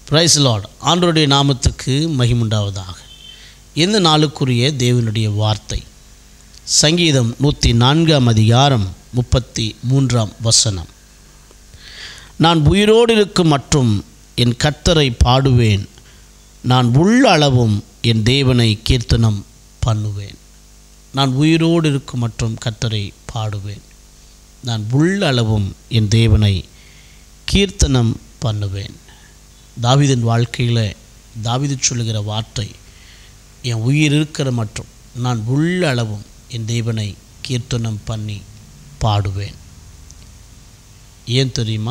Price Lord ஆண்டவருடைய நாமத்துக்கு மகிமுண்டாவதாக இந்த நாளுக்குரிய தேவனுடைய வார்த்தை சங்கீதம் நூற்றி நான்காம் அதிகாரம் முப்பத்தி மூன்றாம் வசனம் நான் உயிரோடு இருக்கும் மற்றும் என் கர்த்தரை பாடுவேன் நான் உள்ள அளவும் என் தேவனை கீர்த்தனம் பண்ணுவேன் நான் உயிரோடு இருக்கும் மற்றும் கர்த்தரை பாடுவேன் நான் உள்ள அளவும் என் தேவனை கீர்த்தனம் பண்ணுவேன் தாவிதின் வாழ்க்கையில் தாவிது சொல்லுகிற வார்த்தை என் உயிர் இருக்கிற மற்றும் நான் உள்ள அளவும் என் தேவனை கீர்த்தனம் பண்ணி பாடுவேன் ஏன் தெரியுமா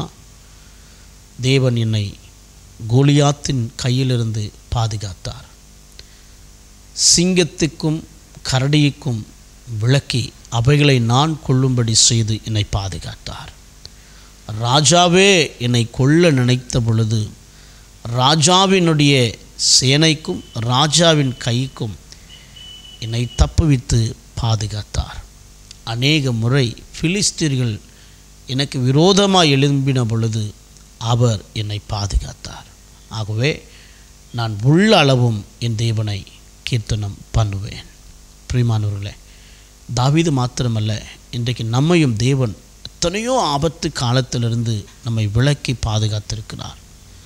தேவன் என்னை கோலியாத்தின் கையிலிருந்து பாதுகாத்தார் சிங்கத்துக்கும் கரடிக்கும் விளக்கி அவைகளை நான் கொள்ளும்படி செய்து என்னை பாதுகாத்தார் ராஜாவே என்னை கொல்ல நினைத்த பொழுது ராஜாவினுடைய சேனைக்கும் ராஜாவின் கைக்கும் என்னை தப்புவித்து பாதுகாத்தார் அநேக முறை பிலிஸ்தீர்கள் எனக்கு விரோதமாக எழும்பின பொழுது அவர் என்னை பாதுகாத்தார் ஆகவே நான் உள்ள அளவும் என் தேவனை கீர்த்தனம் பண்ணுவேன் பிரிமானவர்களே தாவீது மாத்திரமல்ல இன்றைக்கு நம்மையும் தேவன் எத்தனையோ ஆபத்து காலத்திலிருந்து நம்மை விலக்கி பாதுகாத்திருக்கிறார்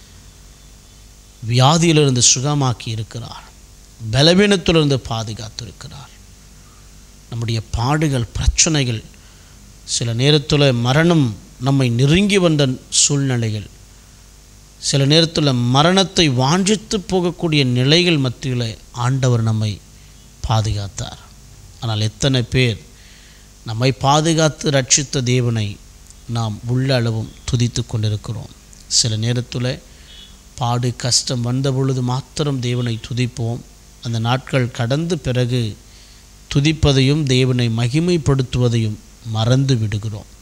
வியாதியிலிருந்து சுகமாக்கி இருக்கிறார் பலவீனத்திலிருந்து பாதுகாத்திருக்கிறார் நம்முடைய பாடுகள் பிரச்சனைகள் சில நேரத்தில் மரணம் நம்மை நெருங்கி வந்த சூழ்நிலைகள் சில நேரத்தில் மரணத்தை வாஞ்சித்து போகக்கூடிய நிலைகள் மத்தியில் ஆண்டவர் நம்மை பாதுகாத்தார் ஆனால் எத்தனை பேர் நம்மை பாதுகாத்து ரட்சித்த தேவனை நாம் உள்ள அளவும் துதித்து கொண்டிருக்கிறோம் சில நேரத்தில் பாடு கஷ்டம் வந்த பொழுது மாத்திரம் தேவனை துதிப்போம் அந்த நாட்கள் கடந்த பிறகு துதிப்பதையும் தேவனை மகிமைப்படுத்துவதையும் மறந்து விடுகிறோம்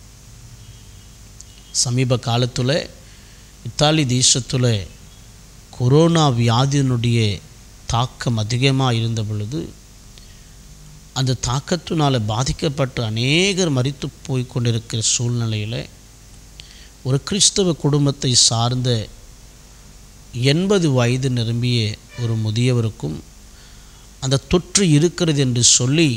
சமீப காலத்தில் இத்தாலி தேசத்தில் கொரோனா வியாதியினுடைய தாக்கம் அதிகமாக இருந்த பொழுது அந்த தாக்கத்தினால் பாதிக்கப்பட்டு அநேகர் மறித்து போய் கொண்டிருக்கிற சூழ்நிலையில் ஒரு கிறிஸ்தவ குடும்பத்தை சார்ந்த எண்பது வயது நிரம்பிய ஒரு முதியவருக்கும் அந்த தொற்று இருக்கிறது என்று சொல்லி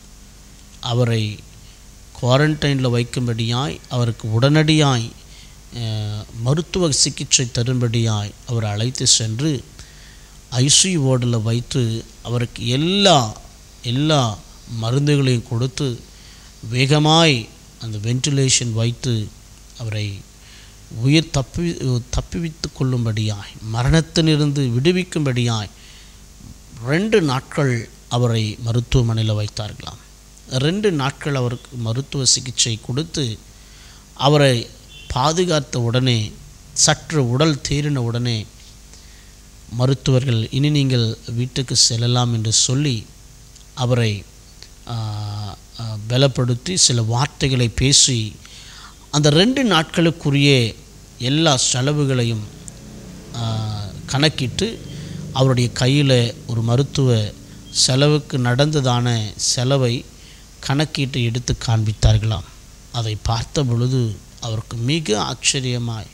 அவரை குவாரண்டைனில் வைக்கும்படியாய் அவருக்கு உடனடியாய் மருத்துவ சிகிச்சை தரும்படியாய் அவர் அழைத்து சென்று ஐசியூ வார்டில் வைத்து அவருக்கு எல்லா எல்லா மருந்துகளையும் கொடுத்து வேகமாய் அந்த வென்டிலேஷன் வைத்து அவரை உயிர் தப்பி தப்பிவித்து கொள்ளும்படியாய் மரணத்திலிருந்து விடுவிக்கும்படியாய் ரெண்டு நாட்கள் அவரை மருத்துவமனையில் வைத்தார்களாம் ரெண்டு நாட்கள் அவருக்கு மருத்துவ சிகிச்சை கொடுத்து அவரை பாதுகாத்த உடனே சற்று உடல் தேறின உடனே மருத்துவர்கள் இனி நீங்கள் வீட்டுக்கு செல்லலாம் என்று சொல்லி அவரை பலப்படுத்தி சில வார்த்தைகளை பேசி அந்த ரெண்டு நாட்களுக்குரிய எல்லா செலவுகளையும் கணக்கிட்டு அவருடைய கையில் ஒரு மருத்துவ செலவுக்கு நடந்ததான செலவை கணக்கிட்டு எடுத்து காண்பித்தார்களாம் அதை பார்த்த பொழுது அவருக்கு மிக ஆச்சரியமாய்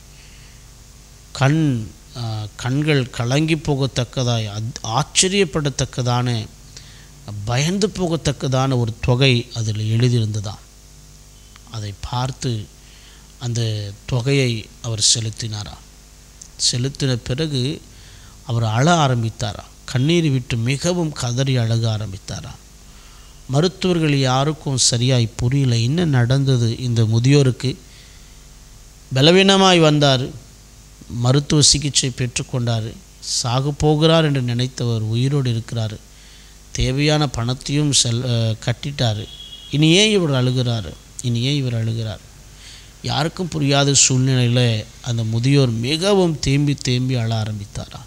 கண் கண்கள் கலங்கி போகத்தக்கதாய் ஆச்சரியப்படத்தக்கதான பயந்து போகத்தக்கதான ஒரு தொகை அதில் எழுதியிருந்ததாம் அதை பார்த்து அந்த தொகையை அவர் செலுத்தினாராம் செலுத்தின பிறகு அவர் அழ ஆரம்பித்தாராம் கண்ணீர் விட்டு மிகவும் கதறி அழக ஆரம்பித்தாராம் மருத்துவர்கள் யாருக்கும் சரியாய் புரியல என்ன நடந்தது இந்த முதியோருக்கு பலவீனமாய் வந்தார் மருத்துவ சிகிச்சை பெற்றுக்கொண்டார் சாகு போகிறார் என்று நினைத்தவர் உயிரோடு இருக்கிறார் தேவையான பணத்தையும் செல் கட்டிட்டார் இனி ஏன் இவர் அழுகிறார் இனி ஏன் இவர் அழுகிறார் யாருக்கும் புரியாத சூழ்நிலையில் அந்த முதியோர் மிகவும் தேம்பி தேம்பி அழ ஆரம்பித்தாரா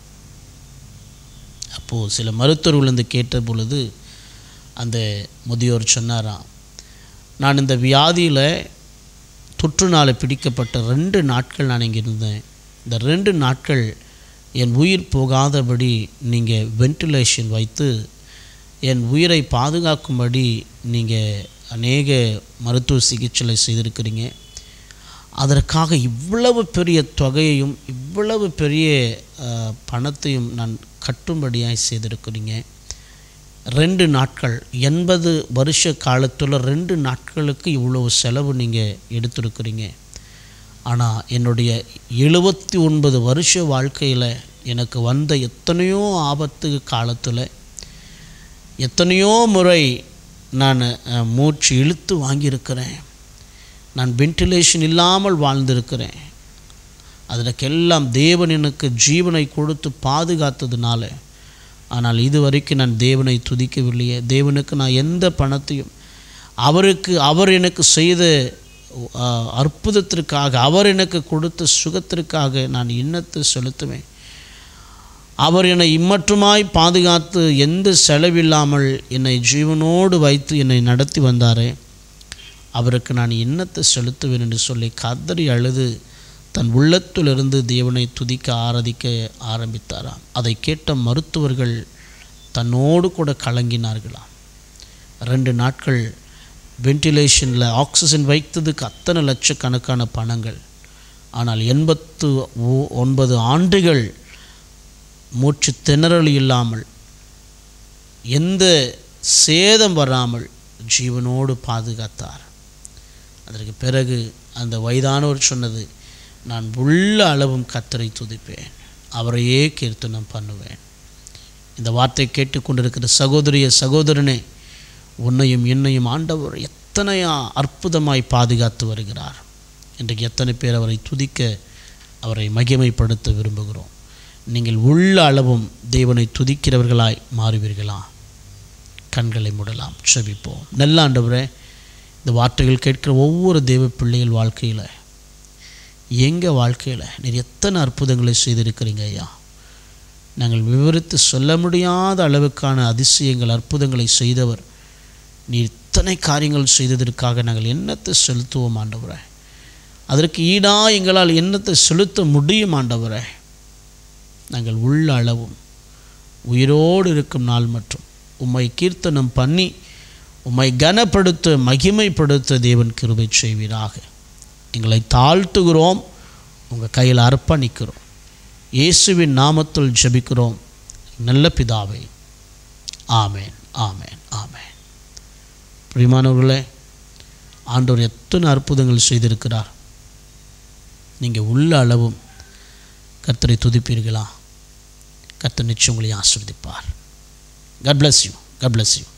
அப்போது சில மருத்துவர்கள் வந்து கேட்ட பொழுது அந்த முதியோர் சொன்னாராம் நான் இந்த வியாதியில் தொற்றுனால் பிடிக்கப்பட்ட ரெண்டு நாட்கள் நான் இங்கே இருந்தேன் இந்த ரெண்டு நாட்கள் என் உயிர் போகாதபடி நீங்கள் வென்டிலேஷன் வைத்து என் உயிரை பாதுகாக்கும்படி நீங்கள் அநேக மருத்துவ சிகிச்சைகளை செய்திருக்கிறீங்க அதற்காக இவ்வளவு பெரிய தொகையையும் இவ்வளவு பெரிய அஹ், பணத்தையும் நான் கட்டும்படியாய் செய்திருக்கிறீங்க ரெண்டு நாட்கள் எண்பது வருஷ காலத்தில் ரெண்டு நாட்களுக்கு இவ்வளவு செலவு நீங்கள் எடுத்திருக்கிறீங்க ஆனால் என்னுடைய எழுபத்தி ஒன்பது வருஷ வாழ்க்கையில் எனக்கு வந்த எத்தனையோ ஆபத்து காலத்தில் எத்தனையோ முறை நான் அஹ், மூச்சு இழுத்து வாங்கியிருக்கிறேன் நான் வென்டிலேஷன் இல்லாமல் வாழ்ந்திருக்கிறேன் அதற்கெல்லாம் தேவன் எனக்கு ஜீவனை கொடுத்து பாதுகாத்ததுனால ஆனால் இதுவரைக்கும் நான் தேவனை துதிக்கவில்லையே தேவனுக்கு நான் எந்த பணத்தையும் அவருக்கு அவர் எனக்கு செய்த அஹ், அற்புதத்திற்காக அவர் எனக்கு கொடுத்த சுகத்திற்காக நான் இன்னத்தை செலுத்துவேன் அவர் என்னை இம்மற்றுமாய் பாதுகாத்து எந்த செலவில்லாமல் என்னை ஜீவனோடு வைத்து என்னை நடத்தி வந்தாரே அவருக்கு நான் இன்னத்தை செலுத்துவேன் என்று சொல்லி கதறி அழுது தன் உள்ளத்திலிருந்து தேவனை துதிக்க ஆராதிக்க ஆரம்பித்தாராம் அதை கேட்ட மருத்துவர்கள் தன்னோடு கூட கலங்கினார்களாம் ரெண்டு நாட்கள் வென்டிலேஷனில் ஆக்சிஜன் வைத்ததுக்கு அத்தனை லட்சக்கணக்கான பணங்கள் ஆனால் எண்பத்து ஒ- ஒன்பது ஆண்டுகள் மூச்சு திணறல் இல்லாமல் எந்த சேதம் வராமல் ஜீவனோடு பாதுகாத்தார் அதற்கு பிறகு அந்த வயதானவர் சொன்னது நான் உள்ள அளவும் கத்தரை துதிப்பேன் அவரையே கீர்த்தனம் பண்ணுவேன் இந்த வார்த்தை கேட்டுக்கொண்டிருக்கிற சகோதரிய சகோதரனே உன்னையும் என்னையும் ஆண்டவர் எத்தனையா அற்புதமாய் பாதுகாத்து வருகிறார் இன்றைக்கு எத்தனை பேர் அவரை துதிக்க அவரை மகிமைப்படுத்த விரும்புகிறோம் நீங்கள் உள்ள அளவும் தேவனை துதிக்கிறவர்களாய் மாறுவீர்களா கண்களை மூடலாம் செபிப்போம் நல்ல ஆண்டவரே இந்த வார்த்தைகள் கேட்கிற ஒவ்வொரு தேவ பிள்ளைகள் வாழ்க்கையில் எங்கள் வாழ்க்கையில் நீர் எத்தனை அற்புதங்களை செய்திருக்கிறீங்க ஐயா நாங்கள் விவரித்து சொல்ல முடியாத அளவுக்கான அதிசயங்கள் அற்புதங்களை செய்தவர் நீர் இத்தனை காரியங்கள் செய்ததற்காக நாங்கள் எண்ணத்தை செலுத்துவோம் ஆண்டவரே அதற்கு ஈடாக எங்களால் எண்ணத்தை செலுத்த முடியும் ஆண்டவரே நாங்கள் உள்ள அளவும் உயிரோடு இருக்கும் நாள் மற்றும் உம்மை கீர்த்தனம் பண்ணி உம்மை கனப்படுத்த மகிமைப்படுத்த தேவன் கிருபை செய்வீராக எங்களை தாழ்த்துகிறோம் உங்கள் கையில் அர்ப்பணிக்கிறோம் இயேசுவின் நாமத்தில் ஜெபிக்கிறோம் நல்ல பிதாவே ஆமேன் ஆமேன் ஆமேன் பிரியமானவர்களே ஆண்டவர் எத்தனை அற்புதங்கள் செய்திருக்கிறார் நீங்கள் உள்ள அளவும் கர்த்தரை துதிப்பீர்களா கர்த்தர் நிச்சயம் உங்களை ஆசிர்வதிப்பார் God bless you. God bless you.